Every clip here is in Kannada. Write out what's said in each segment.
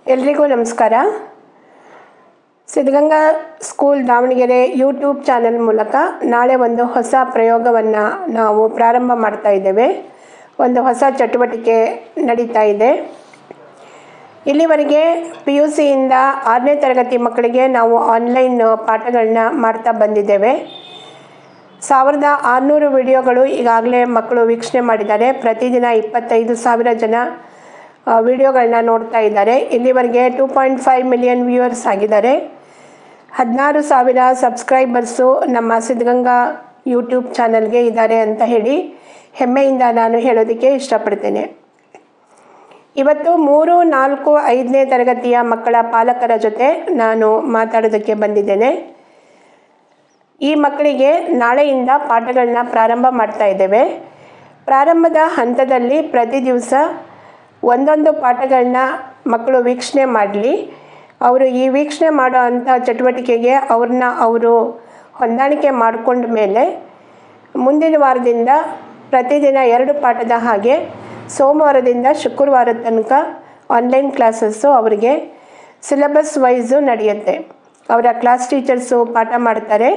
ಎಲ್ರಿಗೂ ನಮಸ್ಕಾರ Siddaganga school Davanagere YouTube channel ಮೂಲಕ ನಾಳೆ ಒಂದು ಹೊಸ ಪ್ರಯೋಗವನ್ನು ನಾವು ಪ್ರಾರಂಭ ಮಾಡ್ತಾ ಇದ್ದೇವೆ ಒಂದು ಹೊಸ ಚಟುವಟಿಕೆ ನಡೀತಾ ಇದೆ ಇಲ್ಲಿವರೆಗೆ ಪಿ ಯು ಸಿಯಿಂದ ಆರನೇ ತರಗತಿ ಮಕ್ಕಳಿಗೆ ನಾವು ಆನ್ಲೈನ್ ಪಾಠಗಳನ್ನ ಮಾಡ್ತಾ ಬಂದಿದ್ದೇವೆ ಸಾವಿರದ ಆರುನೂರು ವಿಡಿಯೋಗಳು ಈಗಾಗಲೇ ಮಕ್ಕಳು ವೀಕ್ಷಣೆ ಮಾಡಿದ್ದಾರೆ ಪ್ರತಿದಿನ ಇಪ್ಪತ್ತೈದು ಸಾವಿರ ಜನ ವಿಡಿಯೋಗಳನ್ನ ನೋಡ್ತಾ ಇದ್ದಾರೆ ಇಲ್ಲಿವರೆಗೆ two point five million viewers ಆಗಿದ್ದಾರೆ ಹದಿನಾರು ಸಾವಿರ ಸಬ್ಸ್ಕ್ರೈಬರ್ಸು ನಮ್ಮ ಸಿದ್ಧಗಂಗಾ ಯೂಟ್ಯೂಬ್ ಚಾನಲ್ಗೆ ಇದ್ದಾರೆ ಅಂತ ಹೇಳಿ ಹೆಮ್ಮೆಯಿಂದ ನಾನು ಹೇಳೋದಕ್ಕೆ ಇಷ್ಟಪಡ್ತೇನೆ ಇವತ್ತು ಮೂರು ನಾಲ್ಕು ಐದನೇ ತರಗತಿಯ ಮಕ್ಕಳ ಪಾಲಕರ ಜೊತೆ ನಾನು ಮಾತಾಡೋದಕ್ಕೆ ಬಂದಿದ್ದೇನೆ ಈ ಮಕ್ಕಳಿಗೆ ನಾಳೆಯಿಂದ ಪಾಠಗಳನ್ನ ಪ್ರಾರಂಭ ಮಾಡ್ತಾ ಇದ್ದೇವೆ ಪ್ರಾರಂಭದ ಹಂತದಲ್ಲಿ ಪ್ರತಿ ದಿವಸ ಒಂದೊಂದು ಪಾಠಗಳನ್ನ ಮಕ್ಕಳು ವೀಕ್ಷಣೆ ಮಾಡಲಿ ಅವರು ಈ ವೀಕ್ಷಣೆ ಮಾಡೋ ಅಂಥ ಚಟುವಟಿಕೆಗೆ ಅವ್ರನ್ನ ಅವರು ಹೊಂದಾಣಿಕೆ ಮಾಡಿಕೊಂಡ ಮೇಲೆ ಮುಂದಿನ ವಾರದಿಂದ ಪ್ರತಿದಿನ ಎರಡು ಪಾಠದ ಹಾಗೆ ಸೋಮವಾರದಿಂದ ಶುಕ್ರವಾರದ ತನಕ ಆನ್ಲೈನ್ ಕ್ಲಾಸಸ್ಸು ಅವರಿಗೆ ಸಿಲೆಬಸ್ ವೈಸು ನಡೆಯುತ್ತೆ ಅವರ ಕ್ಲಾಸ್ ಟೀಚರ್ಸು ಪಾಠ ಮಾಡ್ತಾರೆ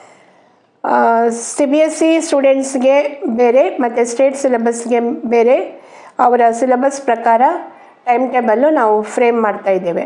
ಸಿ ಬಿ ಎಸ್ ಸಿ ಸ್ಟೂಡೆಂಟ್ಸ್ಗೆ ಬೇರೆ ಮತ್ತು ಸ್ಟೇಟ್ ಸಿಲೆಬಸ್ಗೆ ಬೇರೆ ಅವರ ಸಿಲೆಬಸ್ ಪ್ರಕಾರ ಟೈಮ್ ಟೇಬಲ್ಲು ನಾವು ಫ್ರೇಮ್ ಮಾಡ್ತಾ ಇದ್ದೇವೆ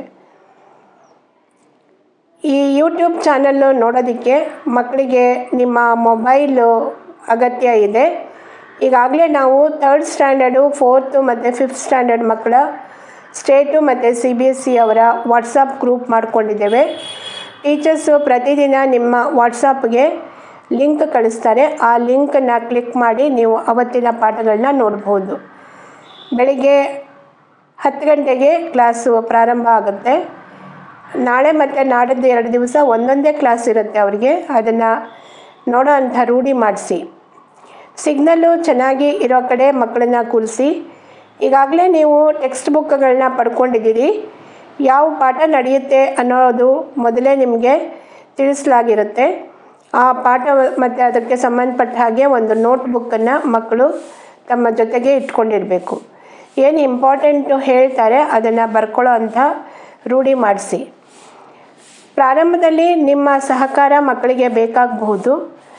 ಈ ಯೂಟ್ಯೂಬ್ ಚಾನಲ್ಲು ನೋಡೋದಕ್ಕೆ ಮಕ್ಕಳಿಗೆ ನಿಮ್ಮ ಮೊಬೈಲು ಅಗತ್ಯ ಇದೆ ಈಗಾಗಲೇ ನಾವು ತರ್ಡ್ ಸ್ಟ್ಯಾಂಡರ್ಡು ಫೋರ್ತು ಮತ್ತು ಫಿಫ್ತ್ ಸ್ಟ್ಯಾಂಡರ್ಡ್ ಮಕ್ಕಳ ಸ್ಟೇಟು ಮತ್ತು ಸಿ ಬಿ ಎಸ್ ಸಿ ಅವರ ವಾಟ್ಸಪ್ ಗ್ರೂಪ್ ಮಾಡ್ಕೊಂಡಿದ್ದೇವೆ ಟೀಚರ್ಸು ಪ್ರತಿದಿನ ನಿಮ್ಮ ವಾಟ್ಸಪ್ಗೆ ಲಿಂಕ್ ಕಳಿಸ್ತಾರೆ ಆ ಲಿಂಕನ್ನು ಕ್ಲಿಕ್ ಮಾಡಿ ನೀವು ಅವತ್ತಿನ ಪಾಠಗಳನ್ನ ನೋಡ್ಬೋದು ಬೆಳಿಗ್ಗೆ ಹತ್ತು ಗಂಟೆಗೆ ಕ್ಲಾಸು ಪ್ರಾರಂಭ ಆಗುತ್ತೆ ನಾಳೆ ಮತ್ತು ನಾಡಿದ್ದು ಎರಡು ದಿವಸ ಒಂದೊಂದೇ ಕ್ಲಾಸ್ ಇರುತ್ತೆ ಅವರಿಗೆ ಅದನ್ನು ನೋಡೋ ಅಂಥ ರೂಢಿ ಮಾಡಿಸಿ ಸಿಗ್ನಲ್ಲು ಚೆನ್ನಾಗಿ ಇರೋ ಕಡೆ ಮಕ್ಕಳನ್ನ ಕೂರಿಸಿ ಈಗಾಗಲೇ ನೀವು ಟೆಕ್ಸ್ಟ್ ಬುಕ್ಗಳನ್ನ ಪಡ್ಕೊಂಡಿದ್ದೀರಿ ಯಾವ ಪಾಠ ನಡೆಯುತ್ತೆ ಅನ್ನೋದು ಮೊದಲೇ ನಿಮಗೆ ತಿಳಿಸಲಾಗಿರುತ್ತೆ ಆ ಪಾಠ ಮತ್ತು ಅದಕ್ಕೆ ಸಂಬಂಧಪಟ್ಟ ಹಾಗೆ ಒಂದು ನೋಟ್ ಬುಕ್ಕನ್ನು ಮಕ್ಕಳು ತಮ್ಮ ಜೊತೆಗೆ ಇಟ್ಕೊಂಡಿರಬೇಕು ಏನು ಇಂಪಾರ್ಟೆಂಟು ಹೇಳ್ತಾರೆ ಅದನ್ನು ಬರ್ಕೊಳ್ಳೋ ಅಂಥ ರೂಢಿ ಮಾಡಿಸಿ ಪ್ರಾರಂಭದಲ್ಲಿ ನಿಮ್ಮ ಸಹಕಾರ ಮಕ್ಕಳಿಗೆ ಬೇಕಾಗಬಹುದು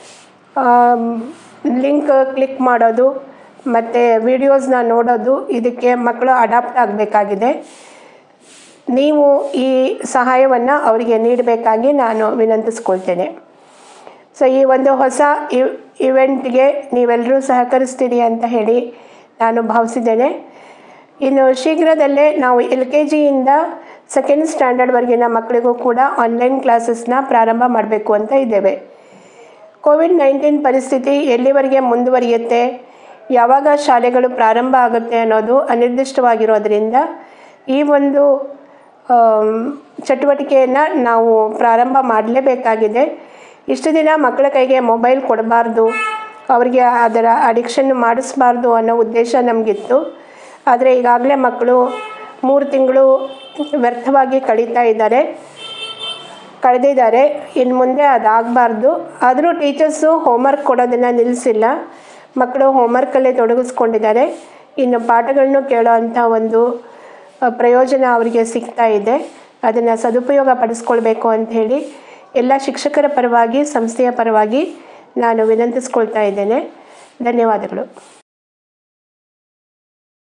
ಲಿಂಕ್ ಕ್ಲಿಕ್ ಮಾಡೋದು ಮತ್ತು ವಿಡಿಯೋಸ್ನ ನೋಡೋದು ಇದಕ್ಕೆ ಮಕ್ಕಳು ಅಡಾಪ್ಟ್ ಆಗಬೇಕಾಗಿದೆ ನೀವು ಈ ಸಹಾಯವನ್ನು ಅವರಿಗೆ ನೀಡಬೇಕಾಗಿ ನಾನು ವಿನಂತಿಸ್ಕೊಳ್ತೇನೆ ಸೊ ಈ ಒಂದು ಹೊಸ ಇವೆಂಟ್ಗೆ ನೀವೆಲ್ಲರೂ ಸಹಕರಿಸ್ತೀರಿ ಅಂತ ಹೇಳಿ ನಾನು ಭಾವಿಸಿದ್ದೇನೆ ಇನ್ನು ಶೀಘ್ರದಲ್ಲೇ ನಾವು ಎಲ್ ಕೆ ಜಿಯಿಂದ ಸೆಕೆಂಡ್ ಸ್ಟ್ಯಾಂಡರ್ಡ್ವರೆಗಿನ ಮಕ್ಕಳಿಗೂ ಕೂಡ ಆನ್ಲೈನ್ ಕ್ಲಾಸಸ್ನ ಪ್ರಾರಂಭ ಮಾಡಬೇಕು ಅಂತ ಇದ್ದೇವೆ ಕೋವಿಡ್ ನೈನ್ಟೀನ್ ಪರಿಸ್ಥಿತಿ ಎಲ್ಲಿವರೆಗೆ ಮುಂದುವರಿಯುತ್ತೆ ಯಾವಾಗ ಶಾಲೆಗಳು ಪ್ರಾರಂಭ ಆಗುತ್ತೆ ಅನ್ನೋದು ಅನಿರ್ದಿಷ್ಟವಾಗಿರೋದರಿಂದ ಈ ಒಂದು ಚಟುವಟಿಕೆಯನ್ನು ನಾವು ಪ್ರಾರಂಭ ಮಾಡಲೇಬೇಕಾಗಿದೆ ಇಷ್ಟು ದಿನ ಮಕ್ಕಳ ಕೈಗೆ ಮೊಬೈಲ್ ಕೊಡಬಾರ್ದು ಅವರಿಗೆ ಅದರ ಅಡಿಕ್ಷನ್ ಮಾಡಿಸ್ಬಾರ್ದು ಅನ್ನೋ ಉದ್ದೇಶ ನಮಗಿತ್ತು ಆದರೆ ಈಗಾಗಲೇ ಮಕ್ಕಳು ಮೂರು ತಿಂಗಳು ವ್ಯರ್ಥವಾಗಿ ಕಳೀತಾ ಇದ್ದಾರೆ ಕಳೆದಿದ್ದಾರೆ ಇನ್ನು ಮುಂದೆ ಅದಾಗಬಾರ್ದು ಆದರೂ ಟೀಚರ್ಸು ಹೋಮ್ವರ್ಕ್ ಕೊಡೋದನ್ನು ನಿಲ್ಲಿಸಿಲ್ಲ ಮಕ್ಕಳು ಹೋಮ್ವರ್ಕಲ್ಲೇ ತೊಡಗಿಸ್ಕೊಂಡಿದ್ದಾರೆ ಇನ್ನು ಪಾಠಗಳನ್ನು ಕೇಳೋ ಅಂಥ ಒಂದು ಪ್ರಯೋಜನ ಅವರಿಗೆ ಸಿಗ್ತಾ ಇದೆ ಅದನ್ನು ಸದುಪಯೋಗ ಪಡಿಸ್ಕೊಳ್ಬೇಕು ಅಂತ ಹೇಳಿ ಎಲ್ಲ ಶಿಕ್ಷಕರ ಪರವಾಗಿ ಸಂಸ್ಥೆಯ ಪರವಾಗಿ ನಾನು ವಿನಂತಿಸ್ಕೊಳ್ತಾ ಇದ್ದೇನೆ ಧನ್ಯವಾದಗಳು